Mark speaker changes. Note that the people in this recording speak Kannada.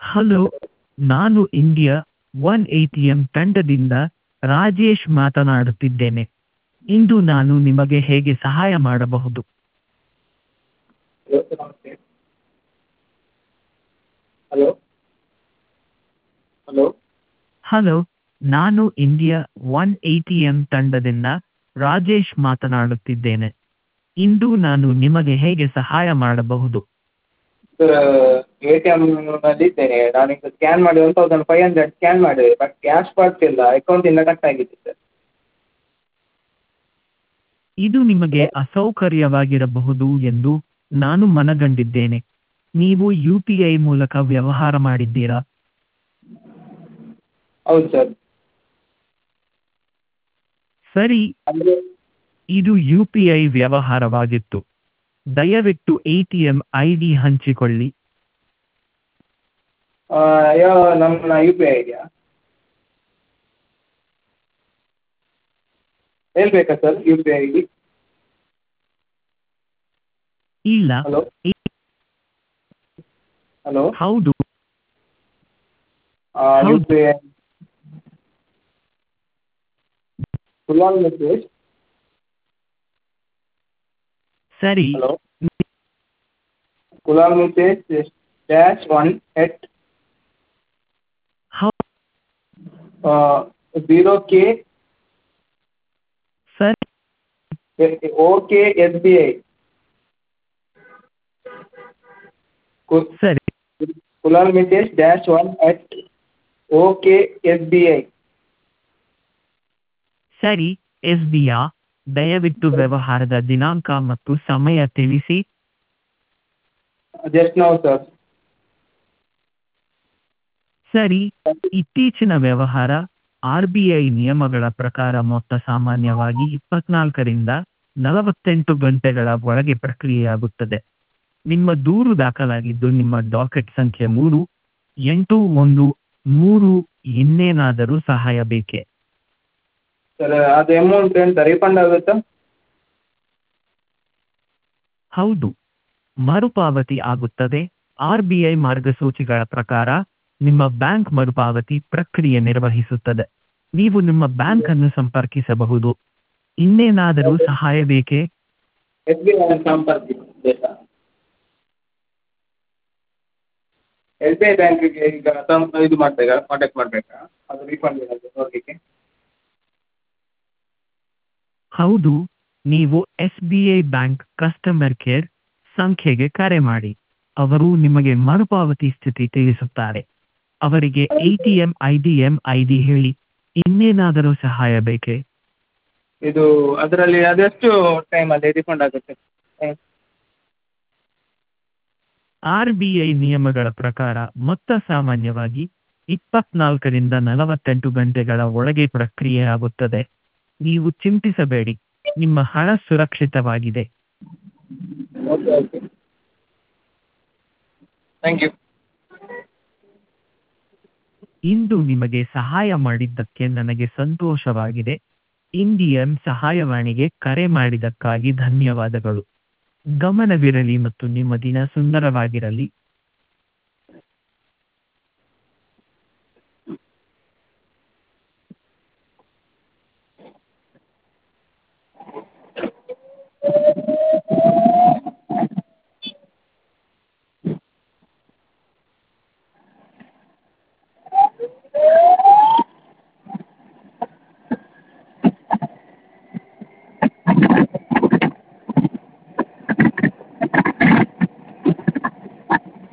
Speaker 1: ಹಲೋ ನಾನು India one A T M ತಂಡದಿಂದ ರಾಜೇಶ್ ಮಾತನಾಡುತ್ತಿದ್ದೇನೆ ಇಂದು ನಾನು ನಿಮಗೆ ಹೇಗೆ ಸಹಾಯ ಮಾಡಬಹುದು
Speaker 2: ಹಲೋ ಹಲೋ
Speaker 1: ಹಲೋ ನಾನು India one A T M ತಂಡದಿಂದ ರಾಜೇಶ್ ಮಾತನಾಡುತ್ತಿದ್ದೇನೆ ಇಂದು ನಾನು ನಿಮಗೆ ಹೇಗೆ ಸಹಾಯ ಮಾಡಬಹುದು
Speaker 2: ಸರ್ ಎ ಟಿ ಎಮ್ನಲ್ಲಿ ಇದ್ದೇನೆ ನಾನೀಗ ಸ್ಕ್ಯಾನ್ ಮಾಡಿ one thousand five hundred scan ಮಾಡಿದೆ ಬಟ್ ಕ್ಯಾಶ್ ಬರ್ತಿಲ್ಲ ಅಕೌಂಟಿಂದ ಕಟ್ ಆಗಿದೆ ಸರ್
Speaker 1: ಇದು ನಿಮಗೆ ಅಸೌಕರ್ಯವಾಗಿರಬಹುದು ಎಂದು ನಾನು ಮನಗಂಡಿದ್ದೇನೆ ನೀವು ಯು ಪಿ ಐ ಮೂಲಕ ವ್ಯವಹಾರ ಮಾಡಿದ್ದೀರಾ
Speaker 2: ಹೌದು ಸರ್
Speaker 1: ಸರಿ
Speaker 2: ಅಂದರೆ
Speaker 1: ಇದು ಯು ಪಿ ಐ ವ್ಯವಹಾರವಾಗಿತ್ತು ದಯವಿಟ್ಟು A T M I D ಹಂಚಿಕೊಳ್ಳಿ
Speaker 2: ಯಾವ ನಮ್ಮ ಯು ಪಿ ಐ ಇದೆಯಾ ಹೇಳ್ಬೇಕಾ sir U P I D
Speaker 1: ಇಲ್ಲ
Speaker 2: ಹಲೋ ಹಲೋ
Speaker 1: ಹೌದು
Speaker 2: ಯು
Speaker 1: ಹೌದು.
Speaker 2: ಪಿ ಐ ಕುಲಾಲ್ ಮೆಸೇಜ್
Speaker 1: ಸರಿ
Speaker 2: hello Kulal message dash one eight
Speaker 1: ಹೌ-
Speaker 2: ಝೀರೋ ಕೆ
Speaker 1: ಸರಿ
Speaker 2: O K S B I
Speaker 1: ಸರಿ
Speaker 2: Kulal Mitesh dash one at O K S B I
Speaker 1: ಸರಿ ಎಸ್ ಬಿ ಆ ದಯವಿಟ್ಟು ವ್ಯವಹಾರದ ದಿನಾಂಕ ಮತ್ತು ಸಮಯ ತಿಳಿಸಿ
Speaker 2: ಜಸ್ಟ್ ನೌ ಸರ್
Speaker 1: ಸರಿ ಇತ್ತೀಚಿನ ವ್ಯವಹಾರ ಆರ್ ಬಿ ಐ ನಿಯಮಗಳ ಪ್ರಕಾರ ಮೊತ್ತ ಸಾಮಾನ್ಯವಾಗಿ ಇಪ್ಪತ್ನಾಲ್ಕರಿಂದ ನಲವತ್ತೆಂಟು ಗಂಟೆಗಳ ಒಳಗೆ ಪ್ರಕ್ರಿಯೆಯಾಗುತ್ತದೆ ನಿಮ್ಮ ದೂರು ದಾಖಲಾಗಿದ್ದು ನಿಮ್ಮ ಡಾಕೆಟ್ ಸಂಖ್ಯೆ ಮೂರು ಎಂಟು ಒಂದು ಮೂರು ಇನ್ನೇನಾದರೂ ಸಹಾಯ ಬೇಕೇ
Speaker 2: ಸರ್ ಅದು ಅಮೌಂಟ್ ಎಂತ ರೀಫಂಡ್ ಆಗುತ್ತಾ
Speaker 1: ಹೌದು ಮರುಪಾವತಿ ಆಗುತ್ತದೆ ಆರ್ ಬಿ ಐ ಮಾರ್ಗಸೂಚಿಗಳ ಪ್ರಕಾರ ನಿಮ್ಮ ಬ್ಯಾಂಕ್ ಮರುಪಾವತಿ ಪ್ರಕ್ರಿಯೆ ನಿರ್ವಹಿಸುತ್ತದೆ ನೀವು ನಿಮ್ಮ ಬ್ಯಾಂಕ್ ಅನ್ನು ಸಂಪರ್ಕಿಸಬಹುದು ಇನ್ನೇನಾದರೂ ಸಹಾಯ ಬೇಕೇ
Speaker 2: ಎಸ್ ಬಿ ಐ ಸಂಪರ್ಕಿಸಬೇಕಾ ಎಸ್ ಬಿ ಐ ಬ್ಯಾಂಕಿಗೆ ಈಗ ಸಂ ಇದು ಮಾಡಬೇಕಾ ಕಾಂಟ್ಯಾಕ್ಟ್ ಮಾಡಬೇಕಾ ಅದು ರೀಫಂಡ್ ಏನಾದರೂ ನೋಡಲಿಕ್ಕೆ
Speaker 1: ಹೌದು ನೀವು S B I bank customer care ಸಂಖ್ಯೆಗೆ ಕರೆ ಮಾಡಿ ಅವರು ನಿಮಗೆ ಮರುಪಾವತಿ ಸ್ಥಿತಿ ತಿಳಿಸುತ್ತಾರೆ ಅವರಿಗೆ A T M I D M I D ಹೇಳಿ ಇನ್ನೇನಾದರೂ ಸಹಾಯ ಬೇಕೇ
Speaker 2: ಇದು ಅದರಲ್ಲಿ ಅದೆಷ್ಟು ಟೈಮಲ್ಲಿ ರೀಫಂಡ್ ಆಗುತ್ತೆ ಟೈಮ್
Speaker 1: ಆರ್ ಬಿ ಐ ನಿಯಮಗಳ ಪ್ರಕಾರ ಮೊತ್ತ ಸಾಮಾನ್ಯವಾಗಿ ಇಪ್ಪತ್ನಾಲ್ಕರಿಂದ ನಲವತ್ತೆಂಟು ಗಂಟೆಗಳ ಒಳಗೆ ಪ್ರಕ್ರಿಯೆಯಾಗುತ್ತದೆ ನೀವು ಚಿಂತಿಸಬೇಡಿ ನಿಮ್ಮ ಹಣ ಸುರಕ್ಷಿತವಾಗಿದೆ
Speaker 2: ಓಕೆ ಓಕೆ ಥ್ಯಾಂಕ್ ಯು
Speaker 1: ಇಂದು ನಿಮಗೆ ಸಹಾಯ ಮಾಡಿದ್ದಕ್ಕೆ ನನಗೆ ಸಂತೋಷವಾಗಿದೆ ಇಂಡಿಯನ್ ಸಹಾಯವಾಣಿಗೆ ಕರೆ ಮಾಡಿದ್ದಕ್ಕಾಗಿ ಧನ್ಯವಾದಗಳು ಗಮನವಿರಲಿ ಮತ್ತು ನಿಮ್ಮ ದಿನ ಸುಂದರವಾಗಿರಲಿ